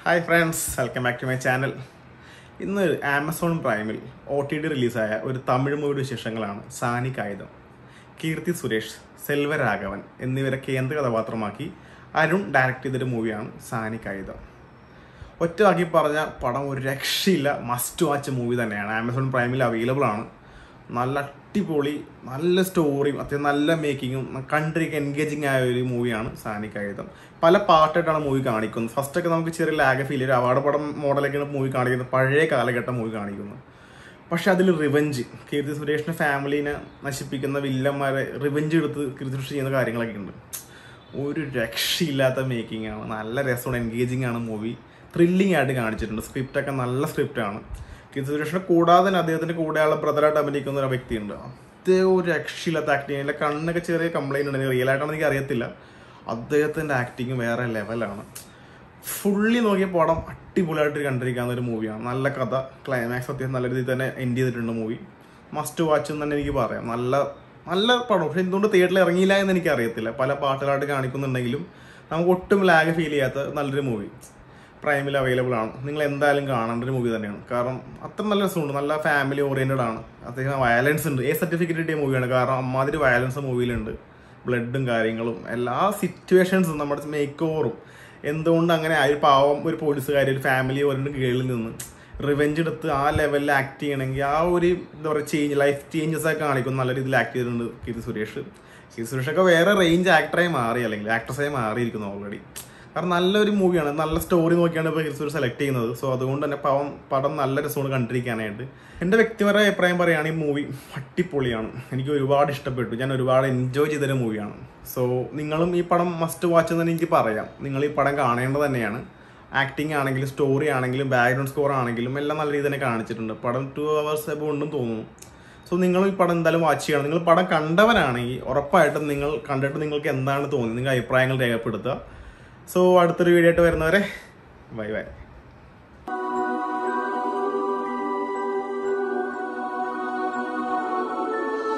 hi friends welcome back to my channel ഇന്ന് Amazon പ്രൈമിൽ O T T റിലീസായ ഒരു തമിഴ് മൂവിയുടെ വിശേഷങ്ങളാണ് സാനി കായുധം കീർത്തി സുരേഷ് സെൽവരാഘവൻ എന്നിവരെ കേന്ദ്ര കഥാപാത്രമാക്കി അരുൺ ഡയറക്റ്റ് ചെയ്തൊരു മൂവിയാണ് സാനി കായുധം ഒറ്റവാക്കി പറഞ്ഞ പടം ഒരു രക്ഷയില്ല മസ്റ്റ് വാച്ച് മൂവി തന്നെയാണ് ആമസോൺ പ്രൈമിൽ അവൈലബിൾ ആണ് നല്ല അടിപൊളി നല്ല സ്റ്റോറിയും അത്യാവശ്യം നല്ല മേക്കിങ്ങും കണ്ടിരിക്കാൻ എൻഗേജിങ് ആയ ഒരു മൂവിയാണ് സാനിക്കായുധം പല പാർട്ടായിട്ടാണ് മൂവി കാണിക്കുന്നത് ഫസ്റ്റ് ഒക്കെ നമുക്ക് ചെറിയ ലാഗ് ഫീൽ ചെയ്യും അവാർഡ് പടം മോഡലൊക്കെയാണ് മൂവി കാണിക്കുന്നത് പഴയ കാലഘട്ടം മൂവി കാണിക്കുന്നത് പക്ഷെ അതിൽ റിവഞ്ച് കീർത്തി സുരേഷിന്റെ ഫാമിലിനെ നശിപ്പിക്കുന്ന വില്ലന്മാരെ റിവഞ്ച് എടുത്ത് കീർത്തി സുരേഷ് ചെയ്യുന്ന കാര്യങ്ങളൊക്കെ ഉണ്ട് ഒരു രക്ഷയില്ലാത്ത മേക്കിംഗ് ആണ് നല്ല രസമാണ് എൻഗേജിങ് ആണ് മൂവി ത്രില്ലിംഗ് ആയിട്ട് കാണിച്ചിട്ടുണ്ട് സ്ക്രിപ്റ്റ് ഒക്കെ നല്ല സ്ക്രിപ്റ്റ് ആണ് കീർത്തി സുരേഷിനെ കൂടാതെ തന്നെ അദ്ദേഹത്തിന്റെ കൂടെയുള്ള ബ്രദറായിട്ട് അഭിനയിക്കുന്ന ഒരു വ്യക്തിയുണ്ട് അദ്ദേഹം ഒരു രക്ഷയില്ലാത്ത ആക്ടിങ് അതിന്റെ കണ്ണൊക്കെ ചെറിയ കംപ്ലൈന്റ് ഉണ്ട് റിയൽ ആയിട്ടാണെന്ന് എനിക്ക് അറിയത്തില്ല അദ്ദേഹത്തിന്റെ ആക്ടിങ് വേറെ ലെവലാണ് ഫുള്ളി നോക്കിയ പടം അടിപൊളിയായിട്ട് കണ്ടിരിക്കാവുന്ന ഒരു മൂവിയാണ് നല്ല കഥ ക്ലൈമാക്സ് അത്യാവശ്യം നല്ല രീതിയിൽ തന്നെ എൻഡ് ചെയ്തിട്ടുണ്ട് മൂവി മസ്റ്റ് വാച്ച് എന്ന് തന്നെ എനിക്ക് പറയാം നല്ല നല്ല പടം പക്ഷെ എന്തുകൊണ്ട് തിയേറ്ററിൽ ഇറങ്ങിയില്ല എന്ന് എനിക്ക് അറിയത്തില്ല പല പാട്ടുകളായിട്ട് കാണിക്കുന്നുണ്ടെങ്കിലും നമുക്ക് ഒട്ടും ലാഗ് ഫീൽ ചെയ്യാത്ത നല്ലൊരു മൂവി പ്രൈമിൽ അവൈലബിൾ ആണ് നിങ്ങൾ എന്തായാലും കാണേണ്ട ഒരു മൂവി തന്നെയാണ് കാരണം അത്ര നല്ല രസമുണ്ട് നല്ല ഫാമിലി ഓറിയന്റഡ് ആണ് അത്യാവശ്യം വയലൻസ് ഉണ്ട് ഏ സർട്ടിഫിക്കറ്റ് കിട്ടിയ മൂവിയാണ് കാരണം അമ്മാതിരി വയലൻസ് മൂവിയിലുണ്ട് ബ്ലഡും കാര്യങ്ങളും എല്ലാ സിറ്റുവേഷൻസും നമ്മുടെ മേക്ക് ഓവറും എന്തുകൊണ്ട് അങ്ങനെ ആ ഒരു പാവം ഒരു പോലീസുകാരി ഒരു ഫാമിലി ഓറിയന്റഡ് ഗേളിൽ നിന്ന് റിവെഞ്ച് എടുത്ത് ആ ലെവലിൽ ആക്ട് ചെയ്യണമെങ്കിൽ ആ ഒരു എന്താ പറയുക ചേഞ്ച് ലൈഫ് ചേഞ്ചസ് ഒക്കെ കാണിക്കും നല്ല രീതിയിൽ ആക്ട് ചെയ്തിട്ടുണ്ട് കീർത്തി സുരേഷ് കീർത്തി സുരേഷ് ഒക്കെ വേറെ റേഞ്ച് ആക്ടറായി മാറി അല്ലെങ്കിൽ ആക്ട്രസായി മാറിയിരിക്കുന്നു ഓൾറെഡി കാരണം നല്ലൊരു മൂവിയാണ് നല്ല സ്റ്റോറി നോക്കിയാണ് ഇപ്പോൾ ഹിർസൂർ സെലക്ട് ചെയ്യുന്നത് സോ അതുകൊണ്ട് തന്നെ പവം പടം നല്ല രസമാണ് കണ്ടിരിക്കാനായിട്ട് എൻ്റെ വ്യക്തിപരമായ അഭിപ്രായം പറയുകയാണെങ്കിൽ ഈ മൂവി അടിപൊളിയാണ് എനിക്ക് ഒരുപാട് ഇഷ്ടപ്പെട്ടു ഞാൻ ഒരുപാട് എൻജോയ് ചെയ്തൊരു മൂവിയാണ് സോ നിങ്ങളും ഈ പടം മസ്റ്റ് വാച്ച് എന്ന് എനിക്ക് പറയാം നിങ്ങൾ ഈ പടം കാണേണ്ടത് തന്നെയാണ് ആക്ടിങ് ആണെങ്കിലും സ്റ്റോറി ആണെങ്കിലും ബാക്ക്ഗ്രൗണ്ട് സ്കോർ ആണെങ്കിലും എല്ലാം നല്ല രീതിയിൽ തന്നെ കാണിച്ചിട്ടുണ്ട് പടം ടു അവേഴ്സ് എബോ ഉണ്ടെന്ന് തോന്നുന്നു സോ നിങ്ങൾ ഈ പടം എന്തായാലും വാച്ച് ചെയ്യണം നിങ്ങൾ പടം കണ്ടവരാണെങ്കിൽ ഉറപ്പായിട്ടും നിങ്ങൾ കണ്ടിട്ട് നിങ്ങൾക്ക് എന്താണ് തോന്നുന്നത് നിങ്ങൾ അഭിപ്രായങ്ങൾ രേഖപ്പെടുത്തുക സോ അടുത്തൊരു വീഡിയോ ആയിട്ട് വരുന്നവരെ ബൈ ബൈ